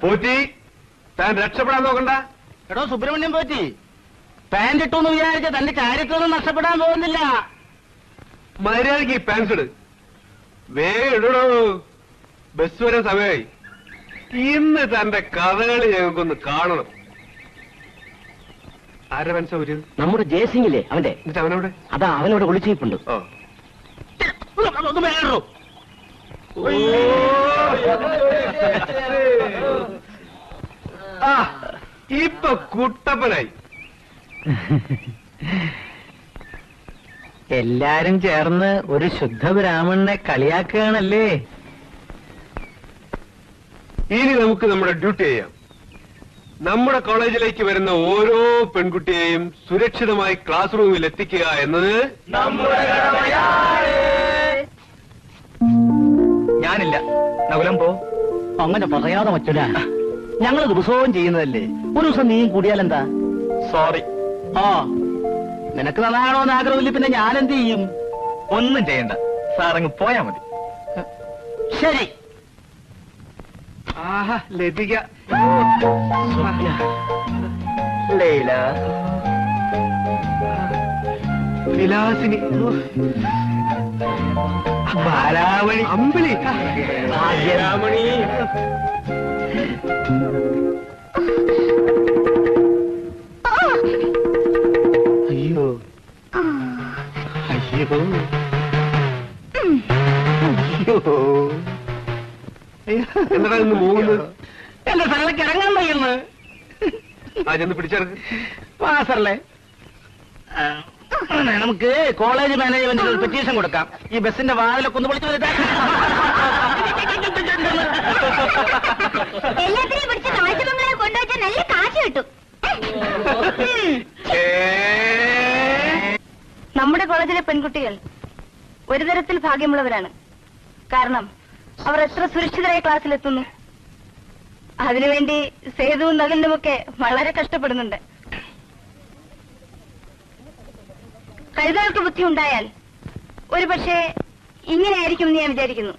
പോറ്റി താൻ രക്ഷപ്പെടാൻ നോക്കണ്ട എടോ സുബ്രഹ്മണ്യം പോറ്റി പാന്റ് ഇട്ടു എന്ന് വിചാരിച്ച തന്റെ കാര്യത്തിലൊന്നും നഷ്ടപ്പെടാൻ പോകുന്നില്ല മര്യാദക്ക് ഈ പാൻസ് ഇട് വേഗം ഇടടോ ബസ് വരാൻ സമയമായി ഇന്ന് തന്റെ കഥകളി ഞങ്ങൾക്കൊന്ന് കാണണം ആരുടെ പാൻസാ ഒരു നമ്മുടെ ജയസിംഗില്ലേ അവന്റെ എന്നിട്ട് അവനവിടെ അതാ അവനോട് വിളിച്ചിട്ടുണ്ട് ഓ ഒന്ന് വേറോ ആ ഇപ്പൊ കുട്ടപ്പനായി എല്ലാരും ചേർന്ന് ഒരു ശുദ്ധ ബ്രാഹ്മണനെ കളിയാക്കുകയാണല്ലേ ഇനി നമുക്ക് നമ്മുടെ ഡ്യൂട്ടി ചെയ്യാം നമ്മുടെ കോളേജിലേക്ക് വരുന്ന ഓരോ പെൺകുട്ടിയെയും സുരക്ഷിതമായി ക്ലാസ് റൂമിൽ എത്തിക്കുക എന്നത് ഞാനില്ല നകുലം പോ അങ്ങനെ പറയാതെ പറ്റൂല ഞങ്ങൾ ദിവസവും ചെയ്യുന്നതല്ലേ ഒരു ദിവസം നീ കൂടിയാലെന്താ സോറി ആ നിനക്ക് നന്നാകണമെന്ന് ആഗ്രഹമില്ല പിന്നെ ഞാൻ എന്ത് ചെയ്യും ഒന്നും ചെയ്യണ്ട സാറങ്ങ് പോയാ മതി ശരി ആഹാ ലതിക ലൈല വിലാസിനി ബാലാമണി അമ്പിളി ഭാഗ്യരാമണി അയ്യോ അയ്യോ എന്താ ഇന്ന് മൂന്ന് എന്റെ സ്ഥലത്തേക്ക് ഇറങ്ങാൻ വയ്യുന്നു ആ ചെന്ന് പിടിച്ചെടുക്ക് പാസറല്ലേ നമുക്ക് കോളേജ് മാനേജ്മെന്റിൽ ഒരു പെറ്റീഷൻ കൊടുക്കാം ഈ ബസിന്റെ വാതിലൊക്കെ ഒന്ന് വിളിച്ചു വരുത്താൻ എല്ലാത്തിനെയും പിടിച്ച് കാഴ്ചമംഗലം കൊണ്ടുവച്ചാൽ നല്ല കാശ് കിട്ടും ഏ നമ്മുടെ കോളേജിലെ പെൺകുട്ടികൾ ഒരു തരത്തിൽ ഭാഗ്യമുള്ളവരാണ് കാരണം അവർ എത്ര സുരക്ഷിതരായി ക്ലാസ്സിലെത്തുന്നു അതിനുവേണ്ടി സേതുവും നകലിനുമൊക്കെ വളരെ കഷ്ടപ്പെടുന്നുണ്ട് കഴുതകൾക്ക് ബുദ്ധി ഉണ്ടായാൽ ഒരു പക്ഷേ ഇങ്ങനെയായിരിക്കും എന്ന് ഞാൻ വിചാരിക്കുന്നു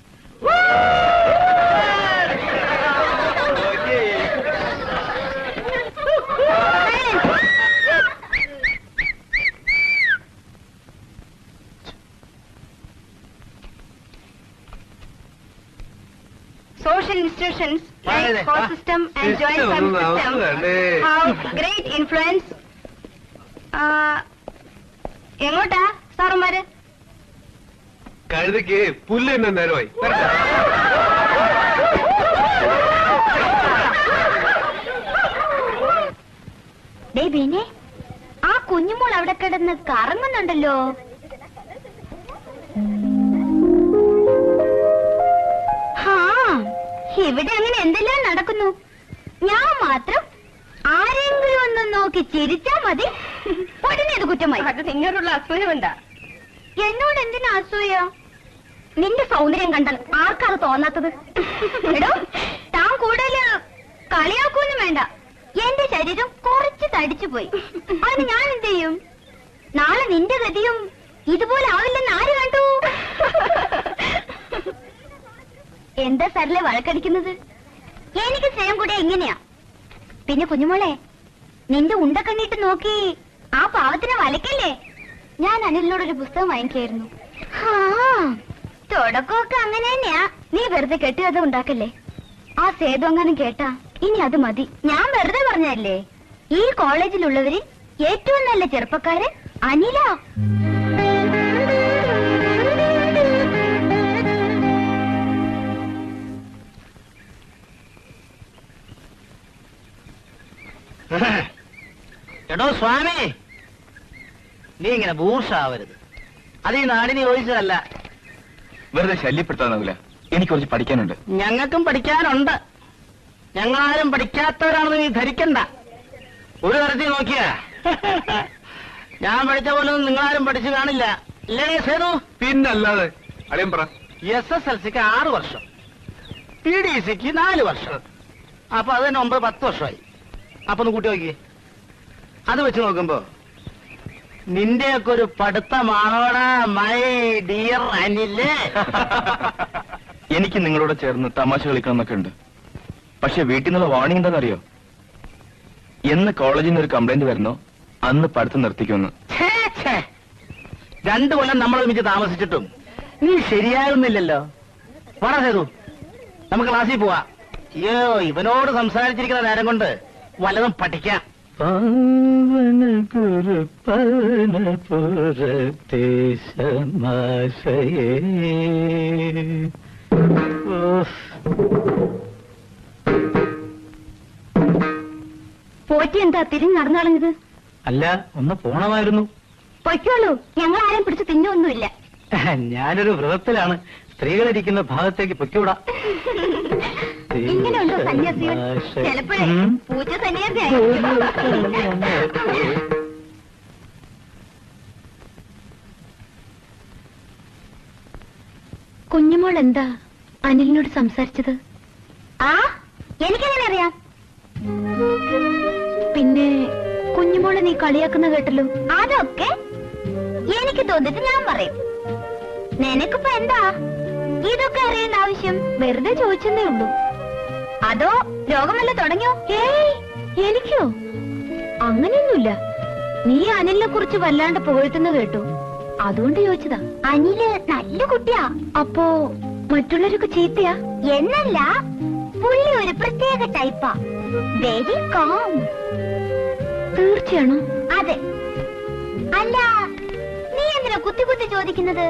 Social institutions like Vale, school ah, system and joint system family ഒന്നും system അവസ്ഥയല്ലേ? have great influence. ആ, എങ്ങോട്ടാ സാറന്മാര് കഴുതയ്ക്ക് പുല്ല് തന്നെ നേരമായി വരട്ടെ. ഡേ ബീനെ ആ കുഞ്ഞുമോൾ അവിടെ കിടന്ന് കറങ്ങുന്നുണ്ടല്ലോ ഹാ ഇവിടെ അങ്ങനെ എന്തെല്ലാം നടക്കുന്നു ഞാൻ മാത്രം ആരെങ്കിലും ഒന്ന് നോക്കി ചിരിച്ചാ മതി ഉടനെ അത് കുറ്റമായി അത് നിന്നോടുള്ള അസൂയമുണ്ടാ എന്നോട് എന്തിനാ അസൂയ നിന്റെ സൗന്ദര്യം കണ്ടാൽ ആർക്കത് തോന്നാത്തത് എടോ താൻ കൂടുതൽ കളിയാക്കൊന്നും വേണ്ട എന്റെ ശരീരം കുറച്ച് തടിച്ചു പോയി അതിന് ഞാൻ എന്ത് ചെയ്യും നാളെ നിന്റെ ഗതിയും ഇതുപോലെ ആവില്ലെന്ന് ആര് കണ്ടു എന്താ സാറിലെ വഴക്കടിക്കുന്നത് എനിക്ക് സ്നേഹം കൂടെ എങ്ങനെയാ പിന്നെ കുഞ്ഞുമോളെ നിന്റെ ഉണ്ട കണ്ണിട്ട് നോക്കി ആ പാവത്തിനെ വലക്കല്ലേ ഞാൻ അനിലിനോടൊരു പുസ്തകം വാങ്ങിക്കായിരുന്നു ഹാ, തുടക്കമൊക്കെ അങ്ങനെ തന്നെയാ നീ വെറുതെ കെട്ടുകഥ ഉണ്ടാക്കല്ലേ ആ സേതു അങ്ങാനും കേട്ടാ ഇനി അത് മതി ഞാൻ വെറുതെ പറഞ്ഞതല്ലേ ഈ കോളേജിലുള്ളവരിൽ ഏറ്റവും നല്ല ചെറുപ്പക്കാരൻ അനിലാ എടോ സ്വാമി നീ ഇങ്ങനെ ബൂർഷാവരുത് അത് ഈ നാടിന് യോജിച്ചതല്ല വെറുതെ ശല്യപ്പെടുത്താനാവില്ല എനിക്ക് കുറച്ച് പഠിക്കാനുണ്ട് ഞങ്ങൾക്കും പഠിക്കാനുണ്ട് ഞങ്ങളാരും പഠിക്കാത്തവരാണെന്ന് നീ ധരിക്കണ്ട ഒരു തരത്തിൽ നോക്കിയാ ഞാൻ പഠിച്ച പോലെ ഒന്നും നിങ്ങളാരും പഠിച്ചു കാണില്ല ഇല്ലേ സേതു പിന്നല്ലാതെ അളിയൻ പറ എസ് എസ് എൽ സിക്ക് ആറ് വർഷം പി ഡി സിക്ക് നാല് വർഷം അപ്പൊ അത് തന്നെ ഒമ്പത് പത്ത് വർഷമായി അപ്പൊ ഒന്ന് കൂട്ടി നോക്കി അത് വെച്ച് നോക്കുമ്പോ നിന്റെയൊക്കെ ഒരു പഠിത്തമാണോടാ മൈ ഡിയർ അനില് എനിക്ക് നിങ്ങളോട് ചേർന്ന് തമാശ കളിക്കണം എന്നൊക്കെ ഉണ്ട് പക്ഷെ വീട്ടിൽ നിന്നുള്ള വാർണിംഗ് എന്താണെന്നറിയോ എന്ന് കോളേജിൽ നിന്ന് ഒരു കംപ്ലൈന്റ് വരുന്നോ അന്ന് പഠിത്തം നിർത്തിക്കുമെന്ന് ഛേ, ഛേ. രണ്ടു കൊല്ലം നമ്മൾ ഒരുമിച്ച് താമസിച്ചിട്ടും നീ ശരിയാകുന്നില്ലല്ലോ പോടാ സേതു നമുക്ക് ക്ലാസ്സിൽ പോവാ അയ്യോ ഇവനോട് സംസാരിച്ചിരിക്കുന്ന നേരം കൊണ്ട് വല്ലതും പഠിക്കാം പാവന ഗുരുപ്പന പുരത്തെ സമാശയേ ഓഫ്. പോറ്റി എന്താ തിരിഞ്ഞ് നടന്നു കളഞ്ഞത് അല്ല ഒന്ന് പോണമായിരുന്നു പൊയ്ക്കോളൂ ഞങ്ങൾ ആരെയും പിടിച്ച് തിന്നൊന്നുമില്ല ഞാനൊരു വ്രതത്തിലാണ് സ്ത്രീകളിരിക്കുന്ന ഭാഗത്തേക്ക് പൊയ്ക്കൂടാ ഇങ്ങനെയുണ്ടോ സന്യാസികൾ ചിലപ്പോഴേ ഉം. പൂച്ച സന്യാസിയായിരിക്കും കുഞ്ഞുമോൾ എന്താ അനിലിനോട് സംസാരിച്ചത് ആ എനിക്കെങ്ങനെ അറിയാം പിന്നെ കുഞ്ഞുമോളെ നീ കളിയാക്കുന്ന കേട്ടല്ലോ അതൊക്കെ എനിക്ക് തോന്നിട്ട് ഞാൻ പറയും നിനക്കിപ്പോ എന്താ ഇതൊക്കെ അറിയേണ്ട ആവശ്യം വെറുതെ ചോദിച്ചെന്നേ ഉള്ളൂ അതോ രോഗമല്ല തുടങ്ങിയോ ഏയ് എനിക്കോ അങ്ങനെയൊന്നുമില്ല നീ അനിലിനെ കുറിച്ച് വല്ലാണ്ട് പുകഴ്ത്തുന്ന കേട്ടു അതുകൊണ്ട് ചോദിച്ചതാ അനില് നല്ല കുട്ടിയാ അപ്പോ മറ്റുള്ളവരൊക്കെ ചീത്തയാ എന്നല്ല പുള്ളി ഒരു പ്രത്യേക ടൈപ്പാ വെരി കോം തീർച്ചയാണോ അതെ അല്ല നീ എന്തിനാ കുത്തി കുത്തി ചോദിക്കുന്നത്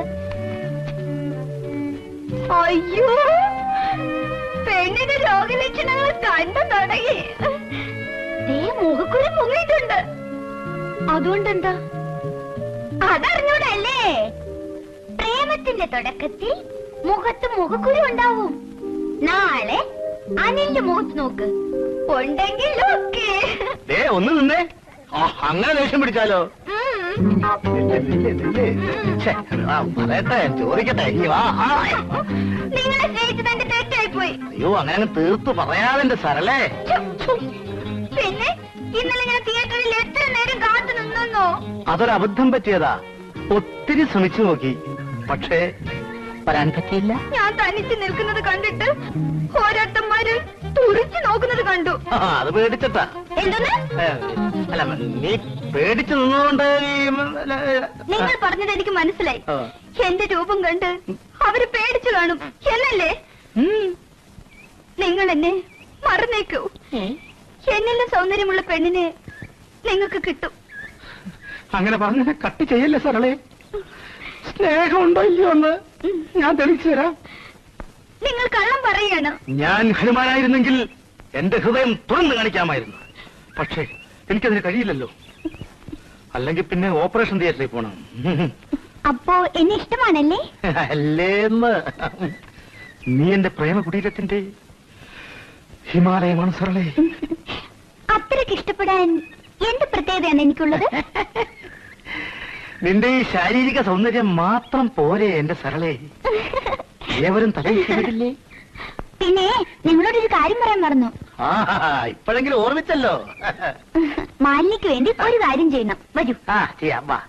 അയ്യോ പെണ്ണിന്റെ രോഗലക്ഷണങ്ങൾ കണ്ടു തുടങ്ങി ദേ മുഖക്കുരു പൊങ്ങിയിട്ടുണ്ട് അതുകൊണ്ടെന്താ അതറിഞ്ഞൂടല്ലേ പ്രേമത്തിന്റെ തുടക്കത്തിൽ മുഖത്ത് മുഖക്കുരു ഉണ്ടാവും നാളെ അനിലിന്റെ മുഖത്ത് നോക്ക് ഉണ്ടെങ്കിൽ ഓക്കേ ദേ ഒന്ന് നിന്നേ ആ, അങ്ങനെ ദേഷ്യം പിടിച്ചാലോ ഉം. നില്ല്, നില്ല്, നില്ല്. ഛെ, ആ, പറയട്ടെ ചോദിക്കട്ടെ ഇനി വാ ആ. നിങ്ങളെ സ്നേഹിച്ചത് എന്റെ തെറ്റായി പോയി അയ്യോ അങ്ങനെ അങ്ങ് തീർത്തു പറയാതെ എന്റെ സരളേ പിന്നെ ഇന്നലെ ഞാൻ തിയേറ്ററിൽ എത്ര നേരം കാത്തു നിന്നോ അതൊരു അബദ്ധം പറ്റിയതാ ഒത്തിരി ശ്രമിച്ചു നോക്കി പക്ഷേ വരാൻ പറ്റിയില്ല ഞാൻ തനിച്ച് നിൽക്കുന്നത് കണ്ടിട്ട് ഓരോരുത്തന്മാര് തുറിച്ചു നോക്കുന്നത് കണ്ടു ആ, അത് പേടിച്ചിട്ടാ എന്തെന്ന് ഏ, അല്ല നീ പേടിച്ചു നിന്നുകൊണ്ട് ഈ, ഉം, അല്ല, നിങ്ങൾ പറഞ്ഞത് എനിക്ക് മനസ്സിലായി ആ. എന്റെ രൂപം കണ്ട് അവര് പേടിച്ചു കാണും എന്നല്ലേ ഉം. നിങ്ങൾ എന്നെ മറന്നേക്കൂ എന്നിലും സൗന്ദര്യമുള്ള പെണ്ണിനെ നിങ്ങൾക്ക് കിട്ടും അങ്ങനെ പറഞ്ഞ കട്ട് ചെയ്യല്ലേ സരളെ സ്നേഹമുണ്ടോ ഇല്ലയോ എന്ന് ഞാൻ തെളിച്ചു തരാം നിങ്ങൾ കള്ളം പറയാണ് ഞാൻ ഹനുമാനായിരുന്നെങ്കിൽ എന്റെ ഹൃദയം തുറന്നു കാണിക്കാമായിരുന്നു പക്ഷേ എനിക്കതിന് കഴിയില്ലല്ലോ അല്ലെങ്കിൽ പിന്നെ ഓപ്പറേഷൻ തിയേറ്ററിൽ പോണം അപ്പോ എന്നെ ഇഷ്ടമാണല്ലേ അല്ലേന്ന് നീ എന്റെ പ്രേമ കുടീരത്തിന്റെ ഹിമാലയമാണ് സരളെ അത്രയ്ക്ക് ഇഷ്ടപ്പെടാൻ എന്ത് പ്രത്യേകതയാണ് എനിക്കുള്ളത് നിന്റെ ഈ ശാരീരിക സൗന്ദര്യം മാത്രം പോരെ എന്റെ സരളെ ഏവരും തലയില്ലേ പിന്നെ നിങ്ങളോടൊരു കാര്യം പറയാൻ മറന്നു ആ ഇപ്പോഴെങ്കിലും ഓർമ്മിച്ചല്ലോ മാലിന്യക്ക് വേണ്ടി ഒരു കാര്യം ചെയ്യണം വരൂ ആ ചെയ്യാം വാ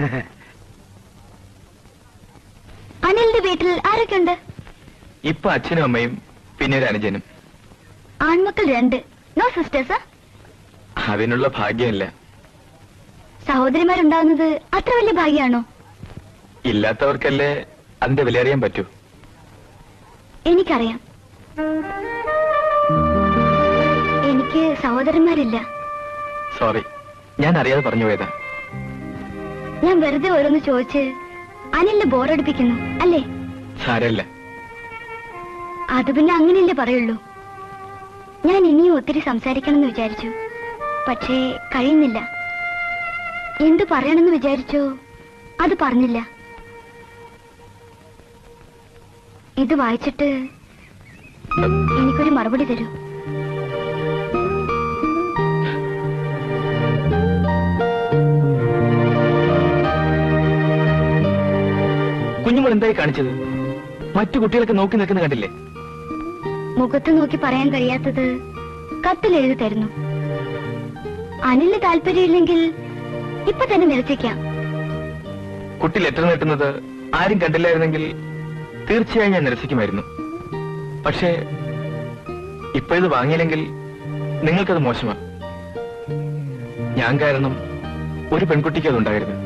അനിലിന്റെ വീട്ടിൽ ആരൊക്കെയുണ്ട് ഇപ്പൊ അച്ഛനും അമ്മയും പിന്നെ ഒരു അനുജനും ആൺമക്കൾ രണ്ട് നോ സിസ്റ്റേഴ്സ് അതിനുള്ള ഭാഗ്യമില്ല സഹോദരിമാരുണ്ടാവുന്നത് അത്ര വലിയ ഭാഗ്യാണോ ഇല്ലാത്തവർക്കല്ലേ അതിന്റെ വിലയറിയാൻ പറ്റൂ എനിക്കറിയാം എനിക്ക് സഹോദരന്മാരില്ല സോറി ഞാൻ അറിയാതെ പറഞ്ഞു പോയതാ ഞാൻ വെറുതെ ഓരോന്ന് ചോദിച്ച് അനിലിനെ ബോറടിപ്പിക്കുന്നു അല്ലേ സാരല്ല അത് പിന്നെ അങ്ങനെയല്ലേ പറയുള്ളൂ ഞാൻ ഇനിയും ഒത്തിരി സംസാരിക്കണമെന്ന് വിചാരിച്ചു പക്ഷേ കഴിയുന്നില്ല എന്ത് പറയണമെന്ന് വിചാരിച്ചോ അത് പറഞ്ഞില്ല ഇത് വായിച്ചിട്ട് എനിക്കൊരു മറുപടി തരൂ കുഞ്ഞുമോൾ എന്തായി കാണിച്ചത് മറ്റു കുട്ടികളൊക്കെ നോക്കി നിൽക്കുന്ന കണ്ടില്ലേ മുഖത്ത് നോക്കി പറയാൻ കഴിയാത്തത് കത്തിൽ എഴുതി തരുന്നു അനിലിന് താല്പര്യമില്ലെങ്കിൽ ഇപ്പൊ തന്നെ നിരസിക്കാം കുട്ടി ലെറ്റർ നീട്ടുന്നത് ആരും കണ്ടില്ലായിരുന്നെങ്കിൽ തീർച്ചയായും ഞാൻ നിരസിക്കുമായിരുന്നു പക്ഷേ ഇപ്പൊ ഇത് വാങ്ങിയില്ലെങ്കിൽ നിങ്ങൾക്കത് മോശമാ ഞാൻ കാരണം ഒരു പെൺകുട്ടിക്ക് അത് ഉണ്ടാകരുത്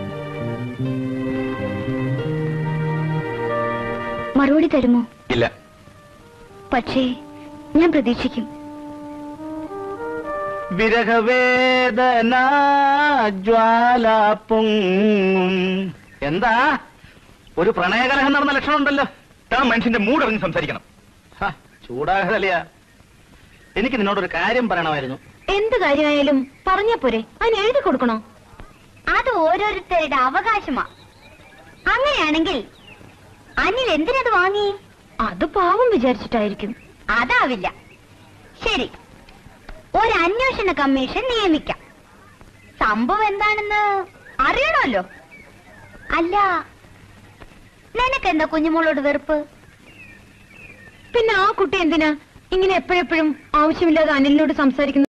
മറുപടി തരുമോ ഇല്ല പക്ഷേ ഞാൻ പ്രതീക്ഷിക്കും വിരഹവേദന ജ്വാല പൊങ്ങും എന്താ ഒരു പ്രണയകലഹം നടന്ന ലക്ഷണം ഉണ്ടല്ലോ താൻ മനുഷ്യന്റെ മൂടറിഞ്ഞ് സംസാരിക്കണം ഹ, ചൂടാകലിയ എനിക്ക് നിന്നോടൊരു കാര്യം പറയണമായിരുന്നു എന്ത് കാര്യമായാലും പറഞ്ഞ പോരെ അതിന് എഴുതി കൊടുക്കണോ അത് ഓരോരുത്തരുടെ അവകാശമാ അങ്ങനെയാണെങ്കിൽ അനിൽ എന്തിനത് വാങ്ങി അത് പാവം വിചാരിച്ചിട്ടായിരിക്കും അതാവില്ല ശരി ഒരു അന്വേഷണ കമ്മീഷൻ നിയമിക്കാം സംഭവം എന്താണെന്ന് അറിയണമല്ലോ അല്ല നിനക്കെന്താ കുഞ്ഞുമോളോട് വെറുപ്പ് പിന്നെ ആ കുട്ടി എന്തിനാ ഇങ്ങനെ എപ്പോഴെപ്പോഴും ആവശ്യമില്ലാതെ അനിലിനോട് സംസാരിക്കുന്നത്